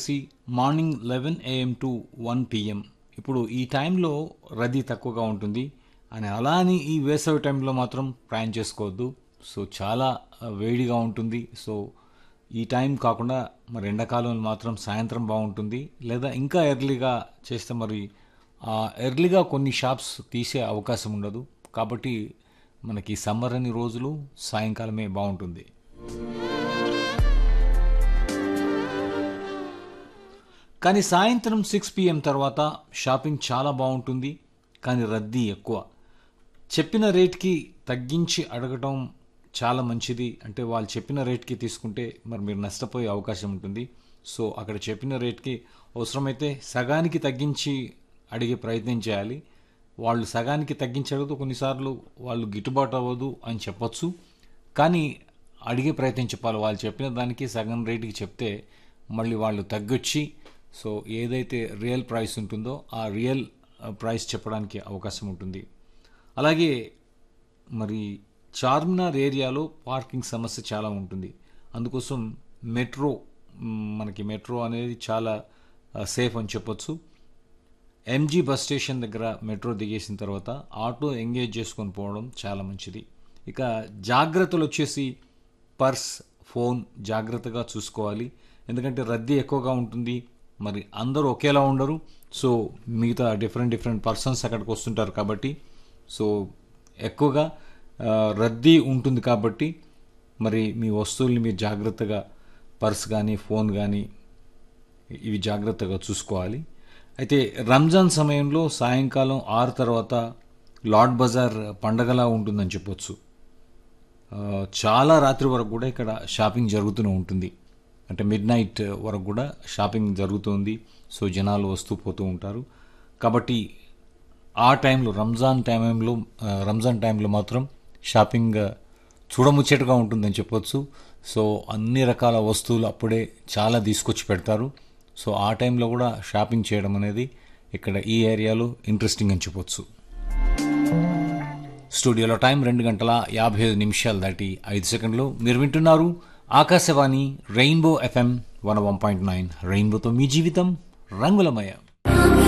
వచ్చేసి morning eleven AM to one PM ఇప్పుడు ఈ టైంలో రద్దీ తక్కువగా ఉంటుంది అని అలా అని ఈ వేసవి టైంలో మాత్రం ప్రయాణం చేసుకోవద్దు సో చాలా ఆ, వేడిగా ఉంటుంది సో ఈ టైం కాకుండా మరి ఎండాకాలంలో మాత్రం సాయంత్రం బాగుంటుంది లేదా ఇంకా ఎర్లీగా చేస్తే మరి ఆ, ఎర్లీగా కొన్ని షాప్స్ తీసే అవకాశం ఉండదు కాబట్టి మనకి సమ్మర్ అన్ని రోజులు సాయంకాలమే బాగుంటుంది కానీ సాయంత్రం సిక్స్ పిఎం తర్వాత షాపింగ్ చాలా బాగుంటుంది కానీ రద్దీ ఎక్కువ చెప్పిన రేట్కి తగ్గించి అడగటం చాలా మంచిది అంటే వాళ్ళు చెప్పిన రేట్కి తీసుకుంటే మరి మీరు నష్టపోయే అవకాశం ఉంటుంది సో అక్కడ చెప్పిన రేట్కి అవసరమైతే సగానికి తగ్గించి అడిగే ప్రయత్నం చేయాలి వాళ్ళు సగానికి తగ్గించి అడిగితే కొన్నిసార్లు వాళ్ళు గిట్టుబాటు అవ్వదు అని చెప్పొచ్చు కానీ అడిగే ప్రయత్నం చెప్పాలి వాళ్ళు చెప్పిన దానికి సగం రేటుకి చెప్తే మళ్ళీ వాళ్ళు తగ్గొచ్చి సో ఏదైతే రియల్ ప్రైస్ ఉంటుందో ఆ రియల్ ప్రైస్ చెప్పడానికి అవకాశం ఉంటుంది అలాగే మరి చార్మినార్ ఏరియాలో పార్కింగ్ సమస్య చాలా ఉంటుంది అందుకోసం మెట్రో మ్, మనకి మెట్రో అనేది చాలా ఆ, సేఫ్ అని చెప్పొచ్చు ఎంజీ బస్ స్టేషన్ దగ్గర మెట్రో దిగేసిన తర్వాత ఆటో ఎంగేజ్ చేసుకొని పోవడం చాలా మంచిది ఇక జాగ్రత్తలు వచ్చేసి పర్స్ ఫోన్ జాగ్రత్తగా చూసుకోవాలి ఎందుకంటే రద్దీ ఎక్కువగా ఉంటుంది మరి అందరూ ఒకేలా ఉండరు సో మిగతా డిఫరెంట్ డిఫరెంట్ పర్సన్స్ అక్కడికి వస్తుంటారు కాబట్టి సో ఎక్కువగా ఆ, రద్దీ ఉంటుంది కాబట్టి మరి మీ వస్తువుల్ని మీరు జాగ్రత్తగా పర్స్ కానీ ఫోన్ కానీ ఇవి జాగ్రత్తగా చూసుకోవాలి అయితే రంజాన్ సమయంలో సాయంకాలం ఆరు తర్వాత లార్డ్ బజార్ పండగలా ఉంటుందని చెప్పొచ్చు ఆ, చాలా రాత్రి వరకు కూడా ఇక్కడ షాపింగ్ జరుగుతూనే ఉంటుంది అంటే మిడ్ నైట్ వరకు కూడా షాపింగ్ జరుగుతుంది సో జనాలు వస్తూ పోతూ ఉంటారు కాబట్టి ఆ టైంలో రంజాన్ టైంలో ఆ, రంజాన్ టైంలో మాత్రం షాపింగ్ ఆ, చూడముచ్చటగా ఉంటుందని చెప్పొచ్చు సో అన్ని రకాల వస్తువులు అప్పుడే చాలా తీసుకొచ్చి పెడతారు సో ఆ టైంలో కూడా షాపింగ్ చేయడం అనేది ఇక్కడ ఈ ఏరియాలో ఇంట్రెస్టింగ్ అని చెప్పొచ్చు స్టూడియోలో టైం రెండు గంటల యాభై ఐదు నిమిషాలు దాటి ఐదు సెకండ్లు మీరు వింటున్నారు Akashvani rainbow FM one one point nine రెయిన్బోతో మీ జీవితం రంగులమయం